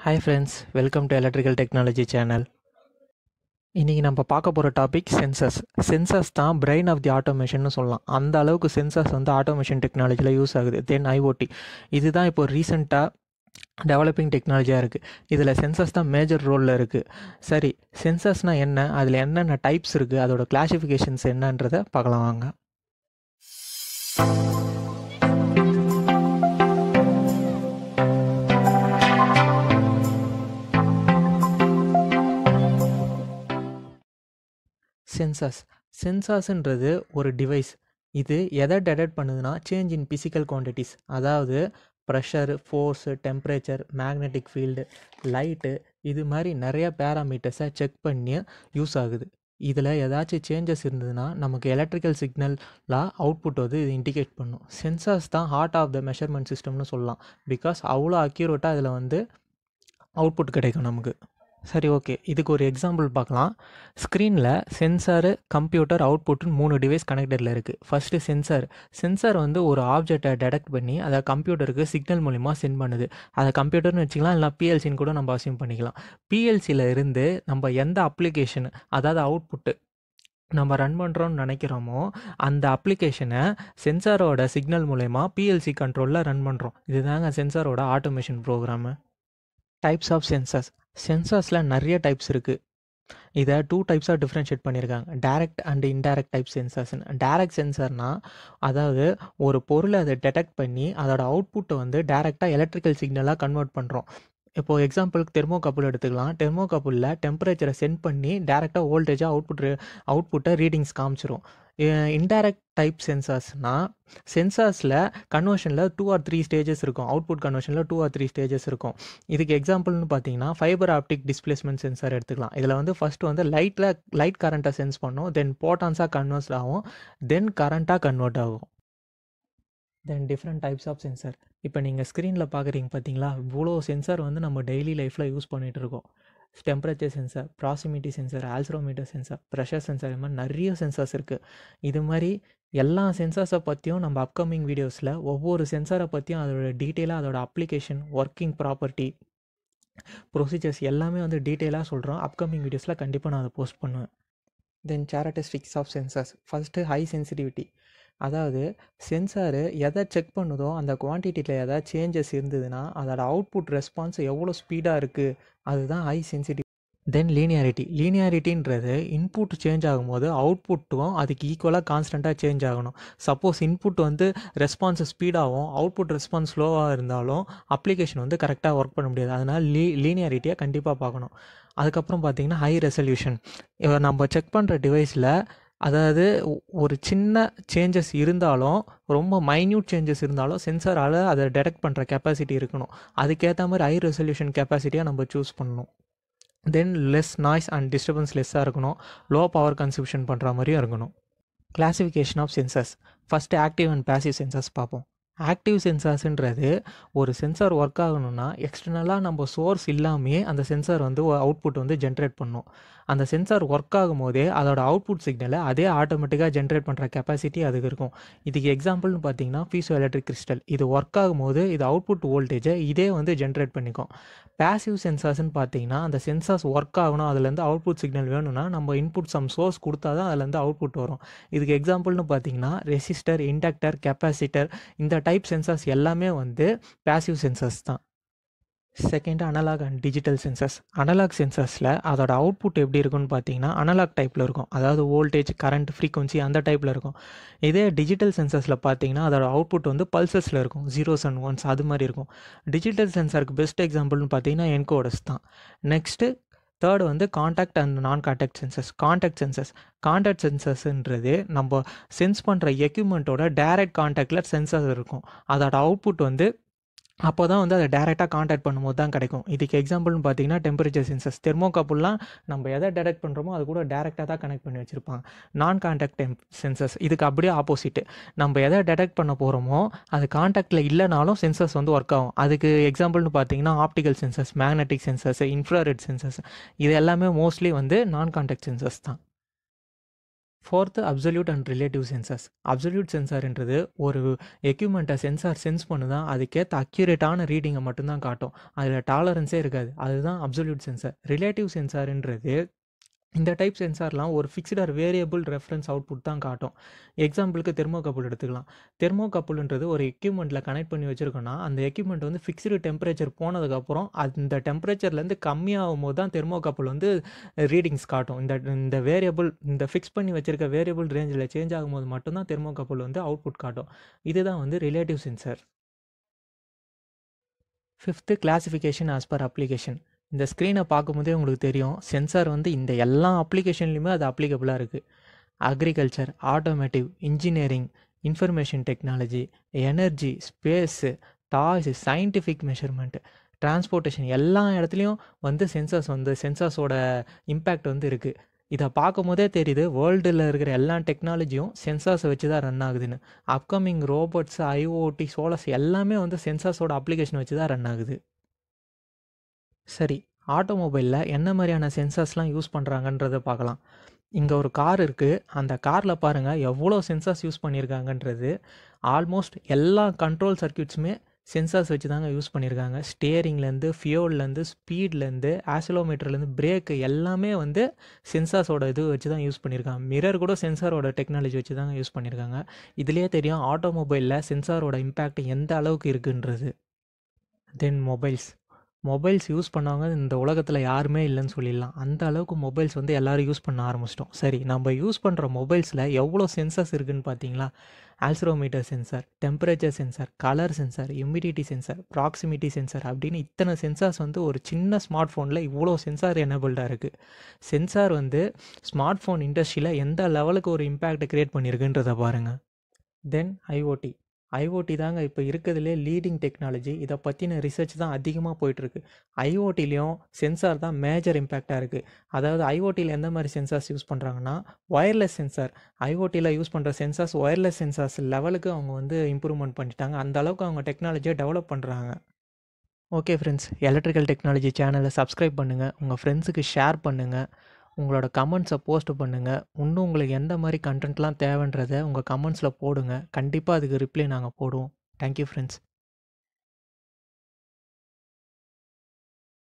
hi friends welcome to electrical technology channel இன்றைக்கி நம்ம பார்க்க போகிற டாபிக் சென்சஸ் சென்சஸ் தான் பிரெயின் ஆஃப் தி ஆட்டோமேஷன் சொல்லலாம் அந்த அளவுக்கு சென்சஸ் வந்து ஆட்டோமேஷன் டெக்னாலஜியில் யூஸ் ஆகுது தென் ஐஓடி இதுதான் இப்போ ரீசெண்டாக டெவலப்பிங் டெக்னாலஜியாக இருக்குது இதில் சென்சஸ் தான் மேஜர் ரோலில் இருக்குது சரி சென்சஸ்னால் என்ன அதில் என்னென்ன டைப்ஸ் இருக்குது அதோட கிளாசிஃபிகேஷன்ஸ் என்னன்றதை பார்க்கலாம் வாங்க சென்சார்ஸ் சென்சார்ஸ்ன்றது ஒரு டிவைஸ் இது எதை டெடெக்ட் பண்ணுதுன்னா சேஞ்ச் இன் பிசிக்கல் குவான்டிட்டிஸ் அதாவது pressure force temperature magnetic field light இது மாதிரி நிறைய பேராமீட்டர்ஸை செக் பண்ணி யூஸ் ஆகுது இதில் ஏதாச்சும் சேஞ்சஸ் இருந்ததுன்னா நமக்கு எலக்ட்ரிக்கல் சிக்னலாக அவுட்புட் வந்து இது இண்டிகேட் பண்ணும் சென்சார்ஸ் தான் ஹார்ட் ஆஃப் த மெஷர்மெண்ட் சிஸ்டம்னு சொல்லலாம் பிகாஸ் அவ்வளோ அக்யூரேட்டாக இதில் வந்து அவுட்புட் கிடைக்கும் நமக்கு சரி ஓகே இதுக்கு ஒரு எக்ஸாம்பிள் பார்க்கலாம் ஸ்க்ரீனில் சென்சாரு கம்ப்யூட்டர் அவுட்புட்னு மூணு டிவைஸ் கனெக்டரில் இருக்குது ஃபஸ்ட்டு சென்சார் சென்சார் வந்து ஒரு ஆப்ஜெக்டை டெடெக்ட் பண்ணி அதை கம்ப்யூட்டருக்கு சிக்னல் மூலிமா சென்ட் பண்ணுது அதை கம்ப்யூட்டர்னு வச்சுக்கலாம் இல்லை பிஎல்சின்னு கூட நம்ம அசியூம் பண்ணிக்கலாம் பிஎல்சியில் இருந்து நம்ம எந்த அப்ளிகேஷன் அதாவது அவுட்புட்டு நம்ம ரன் பண்ணுறோம்னு நினைக்கிறோமோ அந்த அப்ளிகேஷனை சென்சாரோட சிக்னல் மூலயமா பிஎல்சி கண்ட்ரோலில் ரன் பண்ணுறோம் இதுதாங்க சென்சாரோட automation program types of sensors சென்சார்ஸில் நிறைய டைப்ஸ் இருக்குது இதை டூ டைப்ஸாக டிஃப்ரென்ஷியேட் பண்ணியிருக்காங்க டேரக்ட் அண்ட் இன்டைரக்ட் டைப் சென்சார்ஸ்னு டேரக்ட் சென்சார்னால் அதாவது ஒரு பொருளை அதை டெடெக்ட் பண்ணி அதோட அவுட்புட்டை வந்து டேரெக்டாக எலக்ட்ரிக்கல் சிக்னலாக கன்வெர்ட் பண்ணுறோம் இப்போது எக்ஸாம்பிளுக்கு தெர்மோகப்புள் எடுத்துக்கலாம் தெர்மோகப்புளில் டெம்பரேச்சரை சென்ட் பண்ணி டேரெக்டாக வோல்டேஜாக அவுட்புட் அவுட்புட்டை ரீடிங்ஸ் காமிச்சிரும் இன்டைரக்ட் டைப் சென்சார்ஸ்னால் சென்சார்ஸில் கன்வர்ஷனில் டூ ஆர் த்ரீ ஸ்டேஜஸ் இருக்கும் அவுட்புட் கன்வர்ஷனில் டூ ஆர் த்ரீ ஸ்டேஜஸ் இருக்கும் இதுக்கு எக்ஸாம்பிள்னு பார்த்தீங்கன்னா ஃபைபர் ஆப்டிக் டிஸ்பிளேஸ்மெண்ட் சென்சார் எடுத்துக்கலாம் இதில் வந்து ஃபஸ்ட்டு வந்து லைட்டில் லைட் கரண்ட்டை சென்ஸ் பண்ணும் தென் போட்டான்ஸாக கன்வெர்ஸ் ஆகும் தென் கரண்ட்டாக கன்வெர்ட் ஆகும் then different types of sensor இப்போ நீங்கள் ஸ்க்ரீனில் பார்க்குறீங்க பார்த்தீங்களா இவ்வளோ சென்சார் வந்து நம்ம டெய்லி லைஃப்பில் யூஸ் பண்ணிகிட்டு இருக்கோம் temperature sensor proximity sensor accelerometer sensor pressure sensor இது மாதிரி நிறைய சென்சார்ஸ் இருக்குது இது மாதிரி எல்லா சென்சார்ஸை பற்றியும் நம்ம அப்கமிங் வீடியோஸில் ஒவ்வொரு சென்சாரை பற்றியும் அதோட டீட்டெயிலாக அதோட அப்ளிகேஷன் ஒர்க்கிங் ப்ராப்பர்ட்டி ப்ரொசீஜர்ஸ் எல்லாமே வந்து டீட்டெயிலாக சொல்கிறோம் அப்கமிங் வீடியோஸில் கண்டிப்பாக நான் அதை போஸ்ட் பண்ணுவேன் then characteristics of sensors first high sensitivity அதாவது சென்சாரு எதை செக் பண்ணுதோ அந்த குவான்டிட்டியில் எதாவது சேஞ்சஸ் இருந்ததுன்னா அதோட அவுட்புட் ரெஸ்பான்ஸ் எவ்வளோ ஸ்பீடாக இருக்குது அதுதான் ஹை சென்சிட்டிவ் தென் லீனியாரிட்டி லீனியாரிட்டின்றது இன்புட் சேஞ்ச் ஆகும்போது அவுட்புட்டும் அதுக்கு ஈக்குவலாக கான்ஸ்டண்ட்டாக சேஞ்ச் ஆகணும் சப்போஸ் இன்புட் வந்து ரெஸ்பான்ஸ் ஸ்பீடாகவும் அவுட்புட் ரெஸ்பான்ஸ் ஸ்லோவாக இருந்தாலும் அப்ளிகேஷன் வந்து கரெக்டாக ஒர்க் பண்ண முடியாது அதனால் லீ லீனியாரிட்டியை கண்டிப்பாக பார்க்கணும் அதுக்கப்புறம் பார்த்தீங்கன்னா ஹை ரெசல்யூஷன் நம்ம செக் பண்ணுற டிவைஸில் அதாவது ஒரு சின்ன சேஞ்சஸ் இருந்தாலும் ரொம்ப மைன்யூட் சேஞ்சஸ் இருந்தாலும் சென்சாரால் அதை டெடெக்ட் பண்ணுற கெப்பாசிட்டி இருக்கணும் அதுக்கேற்ற மாதிரி ஹை ரெசல்யூஷன் கெப்பாசிட்டியாக நம்ம சூஸ் பண்ணணும் then less noise and disturbance லெஸ்ஸாக இருக்கணும் லோ பவர் கன்சம்ஷன் பண்ணுற மாதிரியும் இருக்கணும் classification of sensors first active and passive sensors பார்ப்போம் ஆக்டிவ் சென்சார்ஸுன்றது ஒரு சென்சார் ஒர்க் ஆகணும்னா எக்ஸ்டர்னலாக நம்ம சோர்ஸ் இல்லாமையே அந்த சென்சார் வந்து அவுட்புட் வந்து ஜென்ரேட் பண்ணும் அந்த சென்சார் ஒர்க் ஆகும் போதே அதோட அவுட்புட் சிக்னலை அதே ஆட்டோமேட்டிக்காக ஜென்ரேட் பண்ணுற கெப்பாசிட்டி அதுக்கு இருக்கும் இதுக்கு எக்ஸாம்பிள்னு பார்த்தீங்கன்னா பீசோ எலக்ட்ரிக் கிறிஸ்டல் இது ஒர்க் ஆகும்போது இது அவுட்புட் வோல்டேஜை இதே வந்து ஜென்ரேட் பண்ணிக்கும் பேசிவ் சென்சார்ஸ்னு பார்த்தீங்கன்னா அந்த சென்சார்ஸ் ஒர்க் ஆகணும் அதுலேருந்து அவுட்புட் சிக்னல் வேணும்னா நம்ம இன்புட் சம் சோர்ஸ் கொடுத்தா தான் அதுலேருந்து அவுட்புட் வரும் இதுக்கு எக்ஸாம்பிள்னு பார்த்தீங்கன்னா ரெசிஸ்டர் இண்டக்டர் கெப்பாசிட்டர் இந்த டைப் சென்சார்ஸ் எல்லாமே வந்து பேசிவ் சென்சார்ஸ் தான் second analog and digital sensors analog சென்சர்ஸில் அதோட அவுட்புட் எப்படி இருக்குன்னு பார்த்தீங்கன்னா அனலாக் டைப்பில் இருக்கும் அதாவது வோல்டேஜ் கரண்ட் ஃப்ரீக்வன்சி அந்த டைப்பில் இருக்கும் இதே டிஜிட்டல் சென்சர்ஸில் பார்த்தீங்கன்னா அதோட அவுட்புட் வந்து பல்சஸில் இருக்கும் ஜீரோஸ் அண்ட் ஒன்ஸ் அது மாதிரி இருக்கும் டிஜிட்டல் சென்சாருக்கு பெஸ்ட் எக்ஸாம்பிள்னு பார்த்தீங்கன்னா என்கோடஸ் தான் நெக்ஸ்ட்டு தேர்ட் வந்து contact and non contact sensors contact sensors contact சென்சர்ஸ்ன்றது நம்ம சென்ஸ் பண்ணுற எக்யூப்மெண்ட்டோட டைரக்ட் காண்டாக்டில் சென்சர் இருக்கும் அதோட அவுட்புட் வந்து அப்போ தான் வந்து அதை டேரெக்டாக காண்டாக்ட் பண்ணும்போது தான் கிடைக்கும் இதுக்கு எக்ஸாம்பிள்னு பார்த்தீங்கன்னா டெம்பரேச்சர் சென்சஸ் தெர்மோகப்புல்லாம் நம்ம எதை டெடெக்ட் பண்ணுறோமோ அது கூட டேரெக்டாக தான் கனெக்ட் பண்ணி வச்சுருப்பாங்க நான் காண்டாக்ட் டெம் சென்சஸ் இதுக்கு அப்படியே ஆப்போசிட்டு நம்ம எதை டெடெக்ட் பண்ண போகிறோமோ அது காண்டாக்டில் இல்லைனாலும் சென்சர்ஸ் வந்து ஒர்க் ஆகும் அதுக்கு எக்ஸாம்பிள்னு பார்த்தீங்கன்னா optical sensors magnetic sensors infrared sensors இது எல்லாமே மோஸ்ட்லி வந்து நான் காண்டாக்ட் சென்சஸ் தான் fourth absolute and relative sensors absolute சென்சார்ன்றது ஒரு எக்யூப்மெண்ட்டை சென்சார் சென்ஸ் பண்ணுதான் அதுக்கேற்ற அக்யூரேட்டான ரீடிங்கை மட்டும்தான் காட்டும் அதில் டாலரன்ஸே இருக்காது அதுதான் அப்சல்யூட் சென்சார் ரிலேட்டிவ் சென்சார்ன்றது இந்த டைப் சென்சார்லாம் ஒரு fixed or variable reference output தான் காட்டும் எக்ஸாம்பிளுக்கு தெர்மோகப்புள் எடுத்துக்கலாம் தெர்மோகப்புள்ன்றது ஒரு எக்யூப்மெண்ட்டில் கனெக்ட் பண்ணி வச்சுருக்கோன்னா அந்த எக்யூப்மெண்ட் வந்து ஃபிக்ஸ்டு டெம்பரேச்சர் போனதுக்கப்புறம் அந்த டெம்பரேச்சர்லேருந்து கம்மியாகும் போது தான் தெர்மோகப்புள் வந்து ரீடிங்ஸ் காட்டும் இந்த இந்த வேரியபிள் இந்த ஃபிக்ஸ் பண்ணி வச்சுருக்க வேரியபிள் ரேஞ்சில் சேஞ்ச் ஆகும்போது மட்டும்தான் தெர்மோகப்புள் வந்து அவுட்புட் காட்டும் இதுதான் வந்து relative sensor fifth classification as per application இந்த ஸ்க்ரீனை பார்க்கும்போதே உங்களுக்கு தெரியும் சென்சார் வந்து இந்த எல்லா அப்ளிகேஷன்லையுமே அது அப்ளிகபிளாக இருக்குது agriculture automotive engineering information technology energy space toys scientific measurement transportation எல்லா இடத்துலையும் வந்து சென்சார்ஸ் வந்து சென்சார்ஸோட இம்பேக்ட் வந்து இருக்குது இதை பார்க்கும் போதே தெரியுது வேர்ல்டில் இருக்கிற எல்லா டெக்னாலஜியும் சென்சார்ஸை வச்சு தான் ரன் ஆகுதுன்னு அப்கமிங் ரோபோட்ஸ் ஐஓடி சோலர்ஸ் எல்லாமே வந்து சென்சார்ஸோட அப்ளிகேஷன் வச்சு தான் ரன் ஆகுது சரி ஆட்டோமொபைலில் என்ன மாதிரியான சென்சார்ஸ்லாம் யூஸ் பண்ணுறாங்கன்றத பார்க்கலாம் இங்கே ஒரு கார் இருக்குது அந்த காரில் பாருங்கள் எவ்வளோ சென்சார்ஸ் யூஸ் பண்ணியிருக்காங்கன்றது ஆல்மோஸ்ட் எல்லா கண்ட்ரோல் சர்க்கியூட்ஸுமே சென்சார்ஸ் வச்சு தாங்க யூஸ் பண்ணியிருக்காங்க ஸ்டியரிங்லேருந்து ஃபியோல்லேருந்து ஸ்பீட்லேருந்து ஆசிலோமீட்டர்லேருந்து பிரேக்கு எல்லாமே வந்து சென்சார்ஸோட இது வச்சு தான் யூஸ் பண்ணியிருக்காங்க மிரர் கூட சென்சாரோட டெக்னாலஜி வச்சு தாங்க யூஸ் பண்ணியிருக்காங்க இதுலேயே தெரியும் ஆட்டோமொபைலில் சென்சாரோட இம்பேக்ட் எந்த அளவுக்கு இருக்குன்றது தென் மொபைல்ஸ் மொபைல்ஸ் யூஸ் பண்ணவங்க இந்த உலகத்தில் யாருமே இல்லைன்னு சொல்லிடலாம் அந்த அளவுக்கு மொபைல்ஸ் வந்து எல்லோரும் யூஸ் பண்ண ஆரம்பிச்சிட்டோம் சரி நம்ம யூஸ் பண்ணுற மொபைல்ஸில் எவ்வளோ சென்சார்ஸ் இருக்குதுன்னு பார்த்தீங்களா accelerometer sensor temperature sensor colour sensor humidity sensor proximity sensor அப்படின்னு இத்தனை சென்சார்ஸ் வந்து ஒரு சின்ன ஸ்மார்ட் ஃபோனில் இவ்வளோ சென்சார் எனபிள்டாக இருக்குது சென்சார் வந்து ஸ்மார்ட் ஃபோன் இண்டஸ்ட்ரியில் எந்த லெவலுக்கு ஒரு இம்பேக்ட் க்ரியேட் பண்ணியிருக்குன்றதை பாருங்கள் தென் ஐஓடி ஐஓடி தாங்க இப்போ இருக்கிறதுலே லீடிங் டெக்னாலஜி இதை பற்றின ரிசர்ச் தான் அதிகமாக போயிட்டுருக்கு ஐஓடிலையும் சென்சார் தான் மேஜர் இம்பேக்டாக இருக்குது அதாவது ஐஓடியில் எந்த மாதிரி சென்சார்ஸ் யூஸ் பண்ணுறாங்கன்னா ஒயர்லெஸ் சென்சார் ஐஓடியில் யூஸ் பண்ணுற சென்சார்ஸ் ஒயர்லெஸ் சென்சார்ஸ் லெவலுக்கு அவங்க வந்து இம்ப்ரூவ்மெண்ட் பண்ணிட்டாங்க அந்த அளவுக்கு அவங்க டெக்னாலஜியை டெவலப் பண்ணுறாங்க ஓகே ஃப்ரெண்ட்ஸ் எலக்ட்ரிக்கல் டெக்னாலஜி சேனலை சப்ஸ்கிரைப் பண்ணுங்கள் உங்கள் ஃப்ரெண்ட்ஸுக்கு ஷேர் பண்ணுங்கள் உங்களோட கமெண்ட்ஸை போஸ்ட் பண்ணுங்கள் இன்னும் உங்களுக்கு எந்த மாதிரி கண்டென்ட்லாம் தேவைன்றதை உங்கள் கமெண்ட்ஸில் போடுங்க கண்டிப்பாக அதுக்கு ரிப்ளை நாங்கள் போடுவோம் தேங்க்யூ ஃப்ரெண்ட்ஸ்